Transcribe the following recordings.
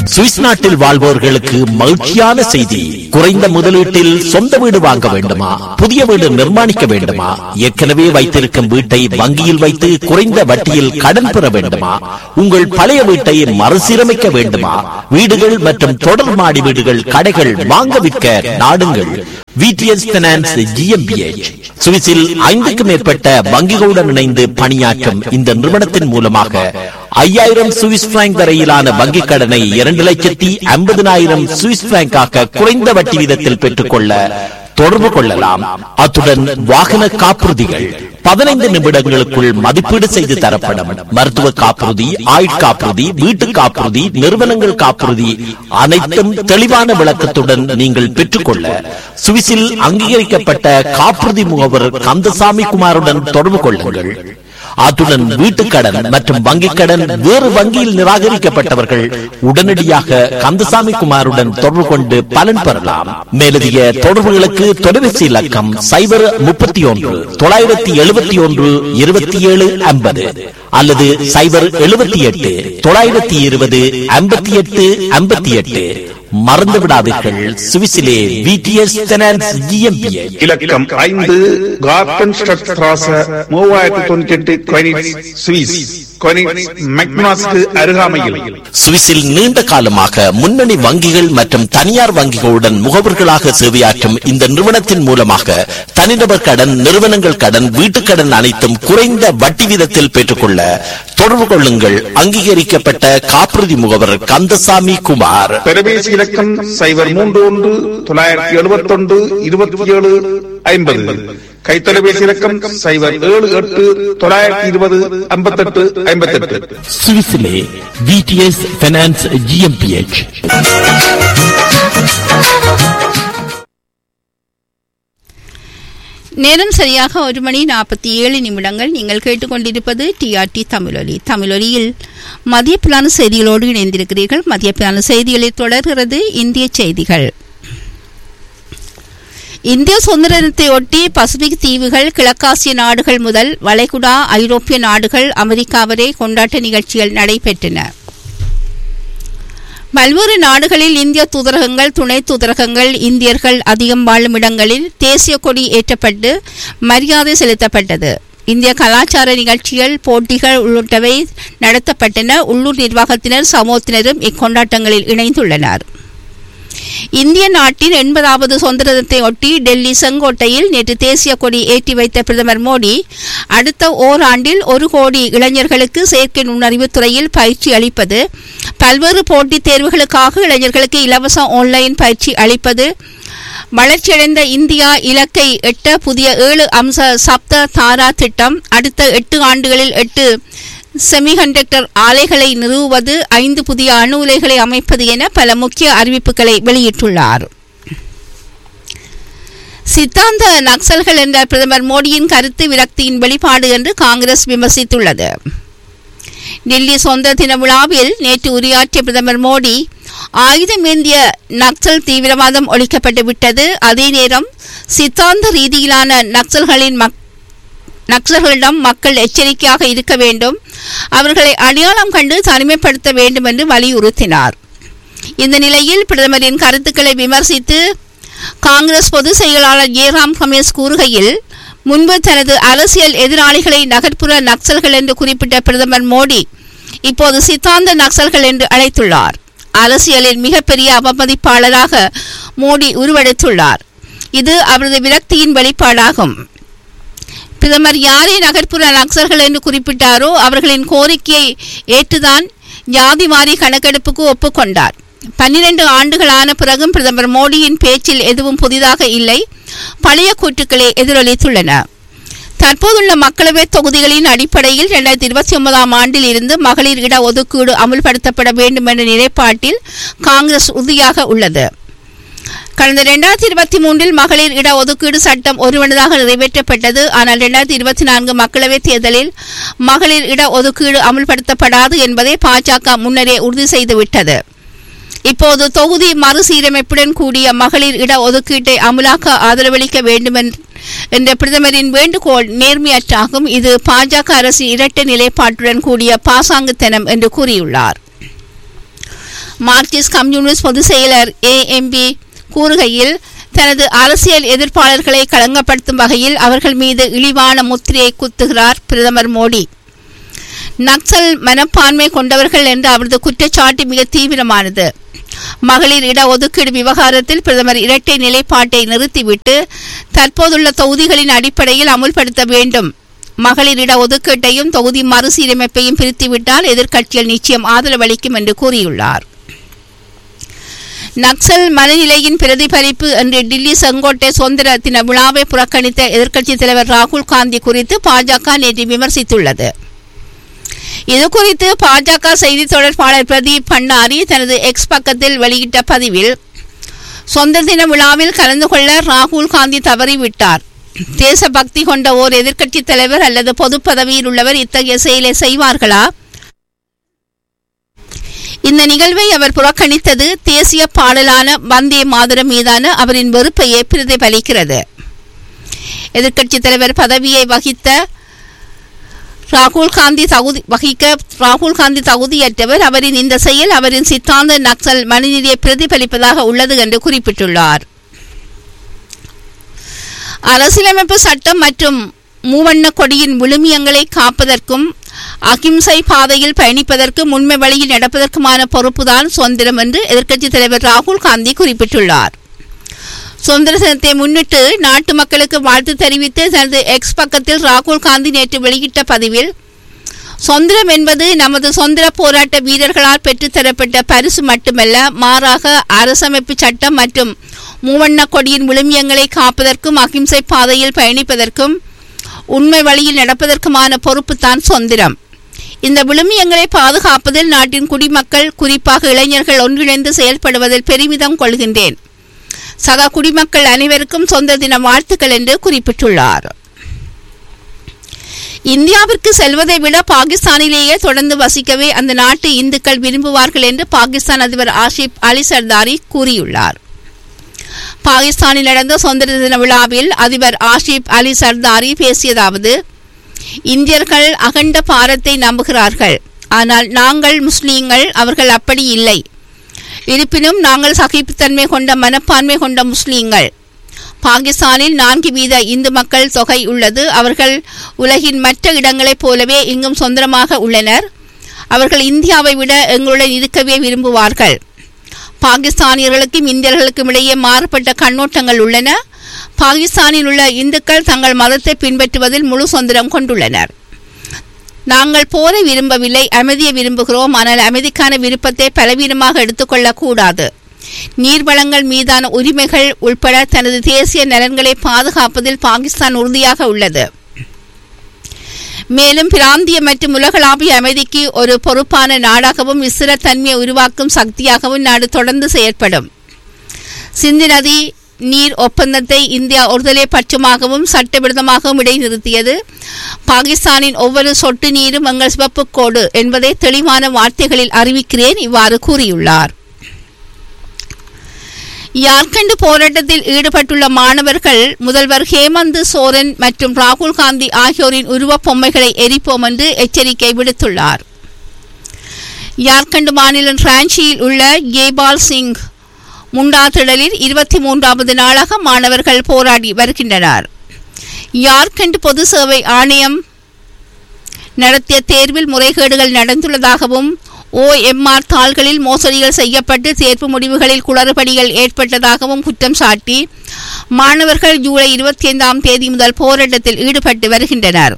Swiss நாட்டில் வாழ்வோர்களுக்கு மகிழ்ச்சியான செய்தி குறைந்த முதலீட்டில் சொந்த வீடு வாங்க வேண்டுமா புதிய வீடு நிர்மாணிக்க வேண்டுமா ஏற்கனவே வைத்திருக்கும் வீட்டை வங்கியில் வைத்து குறைந்த வட்டியில் கடன் பெற வேண்டுமா உங்கள் பழைய வீட்டை மறுசீரமைக்க வேண்டுமா வீடுகள் மற்றும் தொடர் மாடி வீடுகள் கடைகள் வாங்க விற்க நாடுங்கள் விடிஎஸ் பினான்ஸ் ஜிஎம்பிஎச் சுவிஸில் ஐந்துக்கும் மேற்பட்ட வங்கிகளுடன் இணைந்து பணியாற்றும் இந்த நிறுவனத்தின் மூலமாக ஐயாயிரம் சுவிஸ் பிராங்க் வரையிலான வங்கிக் கடனை இரண்டு லட்சத்தி ஐம்பதினாயிரம் சுவிஸ் பிராங்காக குறைந்த வட்டி வீதத்தில் பெற்றுக்கொள்ள தொடர்பு கொள்ளலாம் அத்துடன் வாகன காப்புறுதிகள் பதினைந்து நிமிடங்களுக்குள் மதிப்பீடு செய்து தரப்படும் மருத்துவ காப்புறுதி ஆயுட்காப்புறுதி வீட்டு காப்புறுதி நிறுவனங்கள் காப்புறுதி அனைத்தும் தெளிவான விளக்கத்துடன் நீங்கள் பெற்றுக்கொள்ள சுவிஸில் அங்கீகரிக்கப்பட்ட காப்புறுதி முகவர் கந்தசாமி குமாருடன் தொடர்பு கொள்ளுங்கள் அத்துடன் வீட்டுக்கடன் மற்றும் வங்கிக் கடன் வேறு வங்கியில் நிராகரிக்கப்பட்டவர்கள் உடனடியாக கந்தசாமி குமாருடன் தொடர்பு கொண்டு பலன் பெறலாம் மேலதிக தொடர்புகளுக்கு தொலைபேசி இலக்கம் சைபர் முப்பத்தி ஒன்று தொள்ளாயிரத்தி எழுபத்தி ஒன்று இருபத்தி ஏழு ஐம்பது அல்லது சைபர் எழுபத்தி எட்டு தொள்ளாயிரத்தி இருபது ஐம்பத்தி எட்டு ஐம்பத்தி எட்டு மறந்து விடாதீர்கள் சுவிஸிலே விடிஎஸ் ஃபைனான்ஸ் ஜிஎம்பிஏ இலக்கம் ஐந்து கார்டன் ஸ்ட்ராச மூவாயிரத்தி தொண்ணூத்தி எட்டு கொயினிட்ஸ் சுவிஸ் கொயினிட்ஸ் மெக்னாஸ்க்கு அருகாமையில் சுவிஸில் நீண்ட காலமாக முன்னணி வங்கிகள் மற்றும் தனியார் வங்கிகளுடன் முகவர்களாக சேவையாற்றும் இந்த நிறுவனத்தின் மூலமாக தனிநபர் கடன் நிறுவனங்கள் கடன் வீட்டுக் கடன் அனைத்தும் குறைந்த வட்டி வீதத்தில் பெற்றுக்கொள்ள தொடர்பு கொள்ளுங்கள் அங்கீகரிக்கப்பட்ட காப்புறுதி முகவர் கந்தசாமி குமார் தொலைபேசி இலக்கம் சைபர் மூன்று ஒன்று தொள்ளாயிரத்தி எழுபத்தி ஒன்று இருபத்தி ஏழு ஐம்பது கைத்தொலைபேசி இலக்கம் சைபர் ஏழு எட்டு தொள்ளாயிரத்தி இருபது ஐம்பத்தெட்டு ஐம்பத்தெட்டு சுவிஸிலே விடிஎஸ் ஃபைனான்ஸ் ஜிஎம்பிஎச் நேரம் சரியாக ஒரு மணி நாற்பத்தி ஏழு நிமிடங்கள் நீங்கள் கேட்டுக்கொண்டிருப்பது டிஆர்டி தமிழொலி தமிழொலியில் மதிய பிளான செய்திகளோடு இணைந்திருக்கிறீர்கள் மதிய பிளான செய்திகளில் தொடர்கிறது இந்திய செய்திகள் இந்திய சுதந்திரத்தை ஒட்டி பசிபிக் தீவுகள் கிழக்காசிய நாடுகள் முதல் வளைகுடா ஐரோப்பிய நாடுகள் அமெரிக்கா வரை கொண்டாட்ட நிகழ்ச்சிகள் நடைபெற்றன பல்வேறு நாடுகளில் இந்திய தூதரகங்கள் துணை தூதரகங்கள் இந்தியர்கள் அதிகம் வாழும் இடங்களில் தேசிய கொடி ஏற்றப்பட்டு மரியாதை செலுத்தப்பட்டது இந்திய கலாச்சார நிகழ்ச்சிகள் போட்டிகள் உள்ளிட்டவை நடத்தப்பட்டன உள்ளூர் நிர்வாகத்தினர் சமூகத்தினரும் இக்கொண்டாட்டங்களில் இணைந்துள்ளனர் இந்திய நாட்டின் எண்பதாவது சுதந்திரத்தை ஒட்டி டெல்லி செங்கோட்டையில் நேற்று தேசிய கொடி ஏற்றி வைத்த பிரதமர் மோடி அடுத்த ஓராண்டில் ஒரு கோடி இளைஞர்களுக்கு செயற்கை நுண்ணறிவு துறையில் பயிற்சி அளிப்பது பல்வேறு போட்டித் தேர்வுகளுக்காக இளைஞர்களுக்கு இலவச ஆன்லைன் பயிற்சி அளிப்பது வளர்ச்சியடைந்த இந்தியா இலக்கை எட்ட புதிய ஏழு அம்ச சப்த தாரா திட்டம் அடுத்த எட்டு ஆண்டுகளில் எட்டு செமிகண்டக்டர் ஆலைகளை நிறுவுவது ஐந்து புதிய அணு உலைகளை அமைப்பது என பல முக்கிய அறிவிப்புகளை வெளியிட்டுள்ளார் சித்தாந்த நக்சல்கள் என்ற பிரதமர் மோடியின் கருத்து விரக்தியின் வெளிப்பாடு என்று காங்கிரஸ் விமர்சித்துள்ளது டெல்லி சொந்த தின விழாவில் நேற்று உரையாற்றிய பிரதமர் மோடி ஆயுதமேந்திய நக்சல் தீவிரவாதம் ஒழிக்கப்பட்டு விட்டது அதே நேரம் சித்தாந்த ரீதியிலான நக்சல்களின் மக் நக்சல்களிடம் மக்கள் எச்சரிக்கையாக இருக்க வேண்டும் அவர்களை அடையாளம் கண்டு தனிமைப்படுத்த வேண்டும் என்று வலியுறுத்தினார் இந்த நிலையில் பிரதமரின் கருத்துக்களை விமர்சித்து காங்கிரஸ் பொதுச் செயலாளர் ஏராம் ரமேஷ் கூறுகையில் முன்பு தனது அரசியல் எதிராளிகளை நகர்ப்புற நக்சல்கள் என்று குறிப்பிட்ட பிரதமர் மோடி இப்போது சித்தாந்த நக்சல்கள் என்று அழைத்துள்ளார் அரசியலில் மிகப்பெரிய அவமதிப்பாளராக மோடி உருவெடுத்துள்ளார் இது அவரது விரக்தியின் வெளிப்பாடாகும் பிரதமர் யாரை நகர்ப்புற நக்சல்கள் என்று குறிப்பிட்டாரோ அவர்களின் கோரிக்கையை ஏற்றுதான் ஜாதி வாரி கணக்கெடுப்புக்கு ஒப்புக்கொண்டார் பன்னிரண்டு ஆண்டுகளான பிறகும் பிரதமர் மோடியின் பேச்சில் எதுவும் புதிதாக இல்லை பழைய கூற்றுக்களே எதிரொலித்துள்ளன தற்போதுள்ள மக்களவை தொகுதிகளின் அடிப்படையில் இரண்டாயிரத்தி இருபத்தி ஒன்பதாம் ஆண்டில் இருந்து மகளிர் இட ஒதுக்கீடு அமுல்படுத்தப்பட வேண்டும் என்ற நிலைப்பாட்டில் காங்கிரஸ் உறுதியாக உள்ளது கடந்த இரண்டாயிரத்தி இருபத்தி மூன்றில் மகளிர் இட ஒதுக்கீடு சட்டம் ஒருவனதாக நிறைவேற்றப்பட்டது ஆனால் இரண்டாயிரத்தி இருபத்தி நான்கு மக்களவைத் தேர்தலில் மகளிர் இட ஒதுக்கீடு அமுல்படுத்தப்படாது என்பதை பாஜக முன்னரே உறுதி செய்துவிட்டது இப்போது தொகுதி மறுசீரமைப்புடன் கூடிய மகளிர் இட ஒதுக்கீட்டை அமுலாக்க ஆதரவளிக்க வேண்டும் என்ற பிரதமரின் வேண்டுகோள் நேர்மையற்றாகும் இது பாஜக அரசின் இரட்டை நிலைப்பாட்டுடன் கூடிய பாசாங்குத்தனம் என்று கூறியுள்ளார் மார்க்சிஸ்ட் கம்யூனிஸ்ட் பொதுச் செயலர் ஏஎம்பி கூறுகையில் தனது அரசியல் எதிர்ப்பாளர்களை களங்கப்படுத்தும் வகையில் அவர்கள் மீது இழிவான முத்திரையை குத்துகிறார் பிரதமர் மோடி நக்சல் மனப்பான்மை கொண்டவர்கள் என்ற அவரது குற்றச்சாட்டு மிக தீவிரமானது மகளிர் இட ஒதுக்கீடு விவகாரத்தில் பிரதமர் இரட்டை நிலைப்பாட்டை நிறுத்திவிட்டு தற்போதுள்ள தொகுதிகளின் அடிப்படையில் அமுல்படுத்த வேண்டும் மகளிர் இட ஒதுக்கீட்டையும் தொகுதி மறுசீரமைப்பையும் பிரித்துவிட்டால் எதிர்க்கட்சிகள் நிச்சயம் ஆதரவளிக்கும் என்று கூறியுள்ளார் நக்சல் மனநிலையின் பிரதிபலிப்பு என்று டில்லி செங்கோட்டை சுதந்திர தின விழாவை புறக்கணித்த எதிர்க்கட்சித் தலைவர் ராகுல் காந்தி குறித்து பாஜக நேற்று விமர்சித்துள்ளது இது குறித்து பாஜக செய்தி தொடர்பாளர் பிரதீப் பண்டாரி தனது எக்ஸ் பக்கத்தில் வெளியிட்ட பதிவில் சொந்த தின விழாவில் கலந்து கொள்ள ராகுல் காந்தி தவறிவிட்டார் தேசபக்தி கொண்ட ஓர் எதிர்க்கட்சி தலைவர் அல்லது பொது பதவியில் உள்ளவர் இத்தகைய செயலை செய்வார்களா இந்த நிகழ்வை அவர் புறக்கணித்தது தேசிய பாடலான வந்தே மாதரம் மீதான அவரின் வெறுப்பையே பிரதிபலிக்கிறது எதிர்க்கட்சித் தலைவர் பதவியை வகித்த ராகுல் காந்தி தகுதி வகிக்க ராகுல் காந்தி தகுதியற்றவர் அவரின் இந்த செயல் அவரின் சித்தாந்த நக்சல் மனநிலையை பிரதிபலிப்பதாக உள்ளது என்று குறிப்பிட்டுள்ளார் அரசியலமைப்பு சட்டம் மற்றும் மூவண்ண கொடியின் விழுமியங்களை காப்பதற்கும் அகிம்சை பாதையில் பயணிப்பதற்கும் உண்மை வழியில் நடப்பதற்குமான பொறுப்புதான் சுதந்திரம் என்று எதிர்க்கட்சித் தலைவர் ராகுல் காந்தி குறிப்பிட்டுள்ளார் சுதந்திர தினத்தை முன்னிட்டு நாட்டு மக்களுக்கு வாழ்த்து தெரிவித்து தனது எக்ஸ் பக்கத்தில் ராகுல் காந்தி நேற்று வெளியிட்ட பதிவில் சுதந்திரம் என்பது நமது சுதந்திர போராட்ட வீரர்களால் பெற்றுத்தரப்பட்ட பரிசு மட்டுமல்ல மாறாக அரசமைப்பு சட்டம் மற்றும் மூவண்ண கொடியின் விழுமியங்களை காப்பதற்கும் அகிம்சை பாதையில் பயணிப்பதற்கும் உண்மை வழியில் நடப்பதற்குமான பொறுப்புத்தான் சுதந்திரம் இந்த விழுமியங்களை பாதுகாப்பதில் நாட்டின் குடிமக்கள் குறிப்பாக இளைஞர்கள் ஒன்றிணைந்து செயல்படுவதில் பெருமிதம் கொள்கின்றேன் சக குடிமக்கள் அனைவருக்கும் சொந்த தின வாழ்த்துக்கள் என்று குறிப்பிட்டுள்ளார் இந்தியாவிற்கு செல்வதை விட பாகிஸ்தானிலேயே தொடர்ந்து வசிக்கவே அந்த நாட்டு இந்துக்கள் விரும்புவார்கள் என்று பாகிஸ்தான் அதிபர் ஆஷிப் அலி சர்தாரி கூறியுள்ளார் பாகிஸ்தானில் நடந்த சுதந்திர தின விழாவில் அதிபர் ஆஷிப் அலி சர்தாரி பேசியதாவது இந்தியர்கள் அகண்ட பாரத்தை நம்புகிறார்கள் ஆனால் நாங்கள் முஸ்லீம்கள் அவர்கள் அப்படி இல்லை இருப்பினும் நாங்கள் சகிப்புத்தன்மை கொண்ட மனப்பான்மை கொண்ட முஸ்லீம்கள் பாகிஸ்தானில் நான்கு வீத இந்து மக்கள் தொகை உள்ளது அவர்கள் உலகின் மற்ற இடங்களைப் போலவே இங்கும் சொந்தமாக உள்ளனர் அவர்கள் இந்தியாவை விட எங்களுடன் இருக்கவே விரும்புவார்கள் பாகிஸ்தானியர்களுக்கும் இந்தியர்களுக்கும் இடையே மாறுபட்ட கண்ணோட்டங்கள் உள்ளன பாகிஸ்தானில் உள்ள இந்துக்கள் தங்கள் மதத்தை பின்பற்றுவதில் முழு சுதந்திரம் கொண்டுள்ளனர் நாங்கள் போரை விரும்பவில்லை அமைதியை விரும்புகிறோம் ஆனால் அமைதிக்கான விருப்பத்தை பலவீனமாக எடுத்துக்கொள்ளக் கூடாது நீர்வளங்கள் மீதான உரிமைகள் உட்பட தனது தேசிய நலன்களை பாதுகாப்பதில் பாகிஸ்தான் உறுதியாக உள்ளது மேலும் பிராந்திய மற்றும் உலகளாவிய அமைதிக்கு ஒரு பொறுப்பான நாடாகவும் விசிறத்தன்மையை உருவாக்கும் சக்தியாகவும் நாடு தொடர்ந்து செயற்படும் சிந்து நதி நீர் ஒப்பந்தத்தை இந்தியா ஒருதலை பட்சமாகவும் சட்டவிரோதமாகவும் இடைநிறுத்தியது பாகிஸ்தானின் ஒவ்வொரு சொட்டு நீரும் எங்கள் சிவப்பு கோடு என்பதை தெளிவான வார்த்தைகளில் அறிவிக்கிறேன் இவ்வாறு கூறியுள்ளார் யார்கண்ட் போராட்டத்தில் ஈடுபட்டுள்ள மாணவர்கள் முதல்வர் ஹேமந்த் சோரன் மற்றும் ராகுல் காந்தி ஆகியோரின் உருவப் பொம்மைகளை எரிப்போம் என்று எச்சரிக்கை விடுத்துள்ளார் யார்கண்ட் மாநிலம் ராஞ்சியில் உள்ள கேபால் சிங் முண்டா திடலில் இருபத்தி மூன்றாவது நாளாக மாணவர்கள் போராடி வருகின்றனர் யார்கண்ட் பொது சேவை ஆணையம் நடத்திய தேர்வில் முறைகேடுகள் நடந்துள்ளதாகவும் ஓஎம்ஆர் தாள்களில் மோசடிகள் செய்யப்பட்டு தேர்வு முடிவுகளில் குளறுபடிகள் ஏற்பட்டதாகவும் குற்றம் சாட்டி மாணவர்கள் ஜூலை இருபத்தி ஐந்தாம் தேதி முதல் போராட்டத்தில் ஈடுபட்டு வருகின்றனர்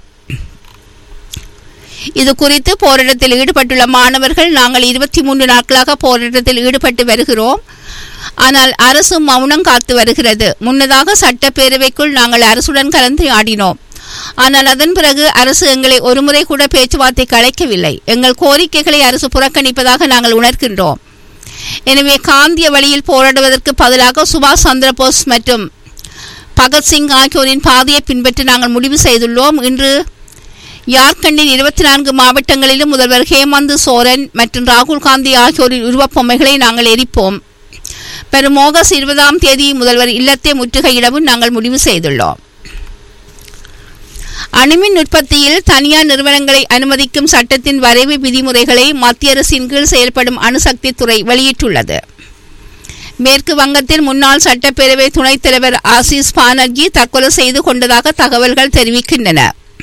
இது குறித்து போராட்டத்தில் ஈடுபட்டுள்ள மாணவர்கள் நாங்கள் இருபத்தி மூன்று நாட்களாக போராட்டத்தில் ஈடுபட்டு வருகிறோம் ஆனால் அரசு மௌனம் காத்து வருகிறது முன்னதாக சட்டப்பேரவைக்குள் நாங்கள் அரசுடன் கலந்து ஆடினோம் ஆனால் அதன் பிறகு அரசு எங்களை ஒருமுறை கூட பேச்சுவார்த்தைக்கு அழைக்கவில்லை எங்கள் கோரிக்கைகளை அரசு புறக்கணிப்பதாக நாங்கள் உணர்கின்றோம் எனவே காந்திய வழியில் போராடுவதற்கு பதிலாக சுபாஷ் சந்திரபோஸ் மற்றும் பகத்சிங் ஆகியோரின் பாதையை பின்பற்றி நாங்கள் முடிவு செய்துள்ளோம் இன்று யார்கண்டின் இருபத்தி நான்கு மாவட்டங்களிலும் முதல்வர் ஹேமந்த் சோரன் மற்றும் ராகுல் காந்தி ஆகியோரின் உருவப் பொம்மைகளை நாங்கள் எரிப்போம் பெரும் ஆகஸ்ட் இருபதாம் தேதி முதல்வர் இல்லத்தை முற்றுகையிடவும் நாங்கள் முடிவு செய்துள்ளோம் அணுமின் உற்பத்தியில் தனியார் நிறுவனங்களை அனுமதிக்கும் சட்டத்தின் வரைவு விதிமுறைகளை மத்திய அரசின் கீழ் செயல்படும் அணுசக்தி துறை வெளியிட்டுள்ளது மேற்கு வங்கத்தில் முன்னாள் சட்டப்பேரவை துணைத் தலைவர் ஆசிஸ் பானர்ஜி தற்கொலை செய்து கொண்டதாக தகவல்கள் தெரிவிக்கின்றன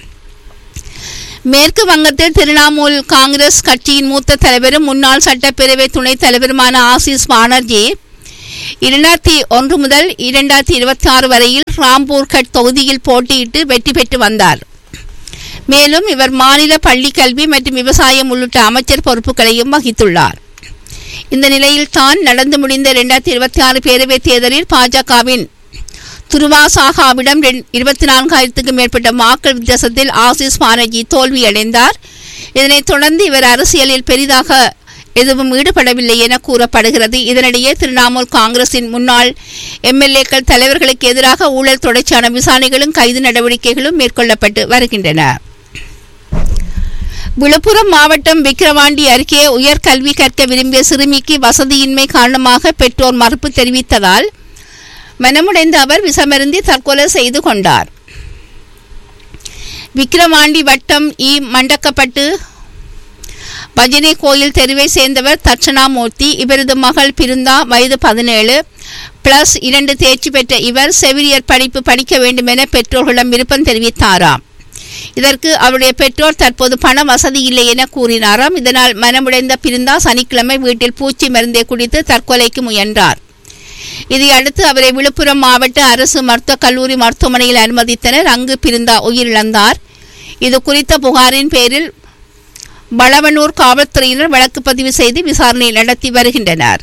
மேற்கு வங்கத்தில் திரிணாமுல் காங்கிரஸ் கட்சியின் மூத்த தலைவரும் முன்னாள் சட்டப்பேரவை துணைத் தலைவருமான ஆசிஸ் பானர்ஜி இரண்டாயிரத்தி ஒன்று முதல் இரண்டாயிரத்தி இருபத்தி ஆறு வரையில் ராம்பூர்கட் தொகுதியில் போட்டியிட்டு வெற்றி பெற்று வந்தார் மேலும் இவர் மாநில பள்ளி கல்வி மற்றும் விவசாயம் உள்ளிட்ட அமைச்சர் பொறுப்புகளையும் வகித்துள்ளார் இந்த நிலையில் தான் நடந்து முடிந்த இரண்டாயிரத்தி இருபத்தி ஆறு பேரவைத் தேர்தலில் பாஜகவின் துருவா சாகாவிடம் இருபத்தி நான்காயிரத்துக்கும் மேற்பட்ட வாக்கள் வித்தியாசத்தில் ஆசிஸ் பானர்ஜி தோல்வியடைந்தார் இதனைத் தொடர்ந்து இவர் அரசியலில் பெரிதாக எதுவும் ஈடுபடவில்லை என கூறப்படுகிறது இதனிடையே திரிணாமுல் காங்கிரசின் முன்னாள் எம்எல்ஏக்கள் தலைவர்களுக்கு எதிராக ஊழல் தொடர்ச்சியான விசாரணைகளும் கைது நடவடிக்கைகளும் மேற்கொள்ளப்பட்டு வருகின்றன விழுப்புரம் மாவட்டம் விக்கிரவாண்டி அருகே உயர்கல்வி கற்க விரும்பிய சிறுமிக்கு வசதியின்மை காரணமாக பெற்றோர் மறுப்பு தெரிவித்ததால் மனமுடைந்த அவர் விஷமருந்தி தற்கொலை செய்து கொண்டார் விக்கிரவாண்டி வட்டம் இ மண்டக்கப்பட்டு பஜனை கோயில் தெருவை சேர்ந்தவர் தட்சணாமூர்த்தி இவரது மகள் பிருந்தா வயது பதினேழு பிளஸ் இரண்டு தேர்ச்சி பெற்ற இவர் செவிலியர் படிப்பு படிக்க வேண்டும் என பெற்றோர்களிடம் விருப்பம் தெரிவித்தாராம் இதற்கு அவருடைய பெற்றோர் தற்போது பண வசதி இல்லை என கூறினாராம் இதனால் மனமுடைந்த பிருந்தா சனிக்கிழமை வீட்டில் பூச்சி மருந்தை குடித்து தற்கொலைக்கு முயன்றார் இதையடுத்து அவரை விழுப்புரம் மாவட்ட அரசு மருத்துவக் கல்லூரி மருத்துவமனையில் அனுமதித்தனர் அங்கு பிருந்தா உயிரிழந்தார் இது குறித்த புகாரின் பேரில் வளவனூர் காவல்துறையினர் வழக்கு பதிவு செய்து விசாரணை நடத்தி வருகின்றனர்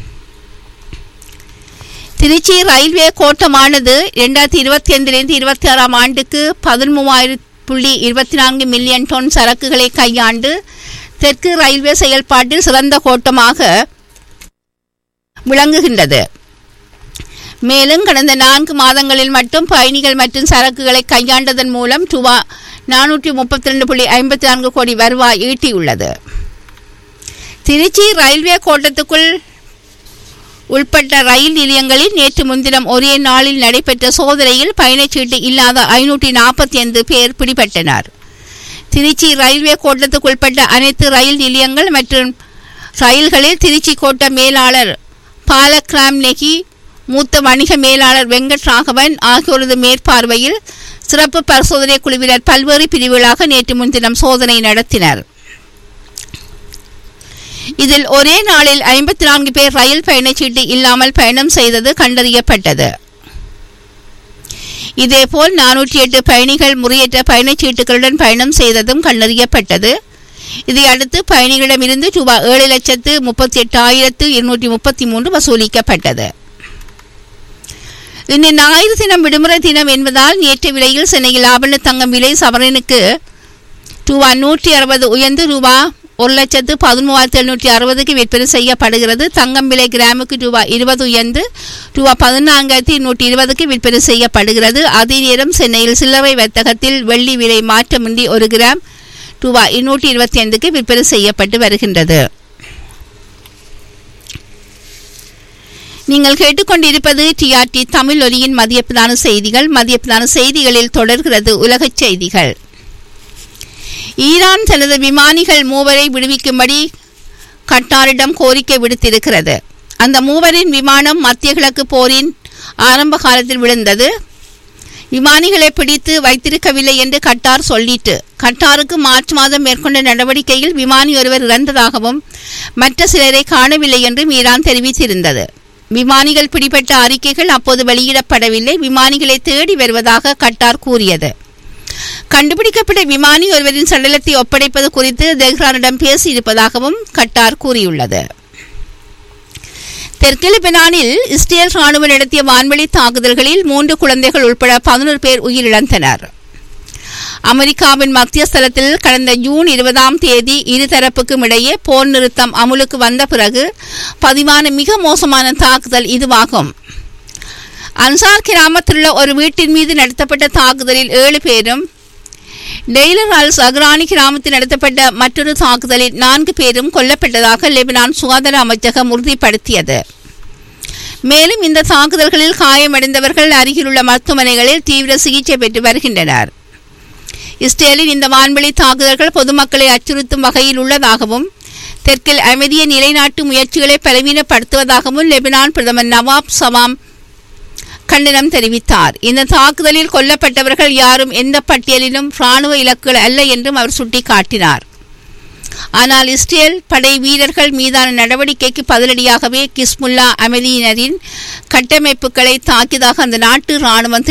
திருச்சி ரயில்வே கோட்டமானது இரண்டாயிரத்தி இருபத்தி ஐந்திலிருந்து இருபத்தி ஆறாம் ஆண்டுக்கு பதிமூவாயிரம் புள்ளி இருபத்தி நான்கு மில்லியன் டன் சரக்குகளை கையாண்டு தெற்கு ரயில்வே செயல்பாட்டில் சிறந்த கோட்டமாக விளங்குகின்றது மேலும் கடந்த நான்கு மாதங்களில் மட்டும் பயணிகள் மற்றும் சரக்குகளை கையாண்டதன் மூலம் ரூபா நானூற்றி முப்பத்தி ரெண்டு புள்ளி ஐம்பத்தி நான்கு கோடி வருவாய் ஈட்டியுள்ளது திருச்சி ரயில்வே கோட்டத்துக்குள் உள்பட்ட ரயில் நிலையங்களில் நேற்று முன்தினம் ஒரே நாளில் நடைபெற்ற சோதனையில் பயணச்சீட்டு இல்லாத ஐநூற்றி நாற்பத்தி ஐந்து பேர் பிடிபட்டனர் திருச்சி ரயில்வே கோட்டத்துக்குள்பட்ட அனைத்து ரயில் நிலையங்கள் மற்றும் ரயில்களில் திருச்சி கோட்ட மேலாளர் பாலக்ராம் நெகி மூத்த வணிக மேலாளர் வெங்கட் ராகவன் ஆகியோரது மேற்பார்வையில் சிறப்பு பரிசோதனை குழுவினர் பல்வேறு பிரிவுகளாக நேற்று முன்தினம் சோதனை நடத்தினர் இதில் ஒரே நாளில் ஐம்பத்தி நான்கு பேர் ரயில் பயணச்சீட்டு இல்லாமல் பயணம் செய்தது கண்டறியப்பட்டது இதேபோல் நானூற்றி எட்டு பயணிகள் முறையற்ற பயணச்சீட்டுகளுடன் பயணம் செய்ததும் கண்டறியப்பட்டது இதையடுத்து பயணிகளிடமிருந்து ரூபாய் ஏழு லட்சத்து முப்பத்தி எட்டாயிரத்து இருநூற்றி முப்பத்தி மூன்று வசூலிக்கப்பட்டது இன்று ஞாயிறு தினம் விடுமுறை தினம் என்பதால் நேற்று விலையில் சென்னையில் ஆபரண தங்கம் விலை சவரனுக்கு ரூபா நூற்றி அறுபது உயர்ந்து ரூபா ஒரு லட்சத்து பதிமூவாயிரத்தி எழுநூற்றி அறுபதுக்கு விற்பனை செய்யப்படுகிறது தங்கம் விலை கிராமுக்கு ரூபா இருபது உயர்ந்து ரூபா பதினான்காயிரத்தி நூற்றி இருபதுக்கு விற்பனை செய்யப்படுகிறது அதே நேரம் சென்னையில் சில்லறை வர்த்தகத்தில் வெள்ளி விலை மாற்றமின்றி ஒரு கிராம் ரூபா இருநூற்றி இருபத்தி ஐந்துக்கு விற்பனை செய்யப்பட்டு வருகின்றது நீங்கள் கேட்டுக்கொண்டிருப்பது டிஆர்டி தமிழ் ஒலியின் மதிய பிரதான செய்திகள் மதிய பிரதான செய்திகளில் தொடர்கிறது உலகச் செய்திகள் ஈரான் தனது விமானிகள் மூவரை விடுவிக்கும்படி கட்டாரிடம் கோரிக்கை விடுத்திருக்கிறது அந்த மூவரின் விமானம் மத்திய கிழக்கு போரின் ஆரம்ப காலத்தில் விழுந்தது விமானிகளை பிடித்து வைத்திருக்கவில்லை என்று கட்டார் சொல்லிட்டு கட்டாருக்கு மார்ச் மாதம் மேற்கொண்ட நடவடிக்கையில் விமானி ஒருவர் இறந்ததாகவும் மற்ற சிலரை காணவில்லை என்றும் ஈரான் தெரிவித்திருந்தது விமானிகள் பிடிபட்ட அறிக்கைகள் அப்போது வெளியிடப்படவில்லை விமானிகளை தேடி வருவதாக கட்டார் கூறியது கண்டுபிடிக்கப்பட்ட விமானி ஒருவரின் சடலத்தை ஒப்படைப்பது குறித்து தெஹ்ரானிடம் பேசியிருப்பதாகவும் கட்டார் கூறியுள்ளது தெற்கு லெபனானில் இஸ்ரேல் ராணுவம் நடத்திய வான்வெளி தாக்குதல்களில் மூன்று குழந்தைகள் உட்பட பதினோரு பேர் உயிரிழந்தனர் அமெரிக்காவின் மத்தியஸ்தலத்தில் கடந்த ஜூன் இருபதாம் தேதி இருதரப்புக்கும் இடையே போர் நிறுத்தம் அமுலுக்கு வந்த பிறகு பதிவான மிக மோசமான தாக்குதல் இதுவாகும் அன்சார் கிராமத்திலுள்ள ஒரு வீட்டின் மீது நடத்தப்பட்ட தாக்குதலில் ஏழு பேரும் டெய்லர் அல்ஸ் அக்ரானி கிராமத்தில் நடத்தப்பட்ட மற்றொரு தாக்குதலில் நான்கு பேரும் கொல்லப்பட்டதாக லெபனான் சுகாதார அமைச்சகம் உறுதிப்படுத்தியது மேலும் இந்த தாக்குதல்களில் காயமடைந்தவர்கள் அருகிலுள்ள மருத்துவமனைகளில் தீவிர சிகிச்சை பெற்று வருகின்றனர் இஸ்ரேலின் இந்த வான்வெளி தாக்குதல்கள் பொதுமக்களை அச்சுறுத்தும் வகையில் உள்ளதாகவும் தெற்கில் அமைதியை நிலைநாட்டும் முயற்சிகளை பலவீனப்படுத்துவதாகவும் லெபனான் பிரதமர் நவாப் சவாம் கண்டனம் தெரிவித்தார் இந்த தாக்குதலில் கொல்லப்பட்டவர்கள் யாரும் எந்த பட்டியலிலும் இராணுவ இலக்குகள் அல்ல என்றும் அவர் சுட்டிக்காட்டினார் ஆனால் இஸ்ரேல் படை வீரர்கள் மீதான நடவடிக்கைக்கு பதிலடியாகவே கிஸ்முல்லா அமைதியினரின் கட்டமைப்புகளை தாக்கியதாக அந்த நாட்டு இராணுவம்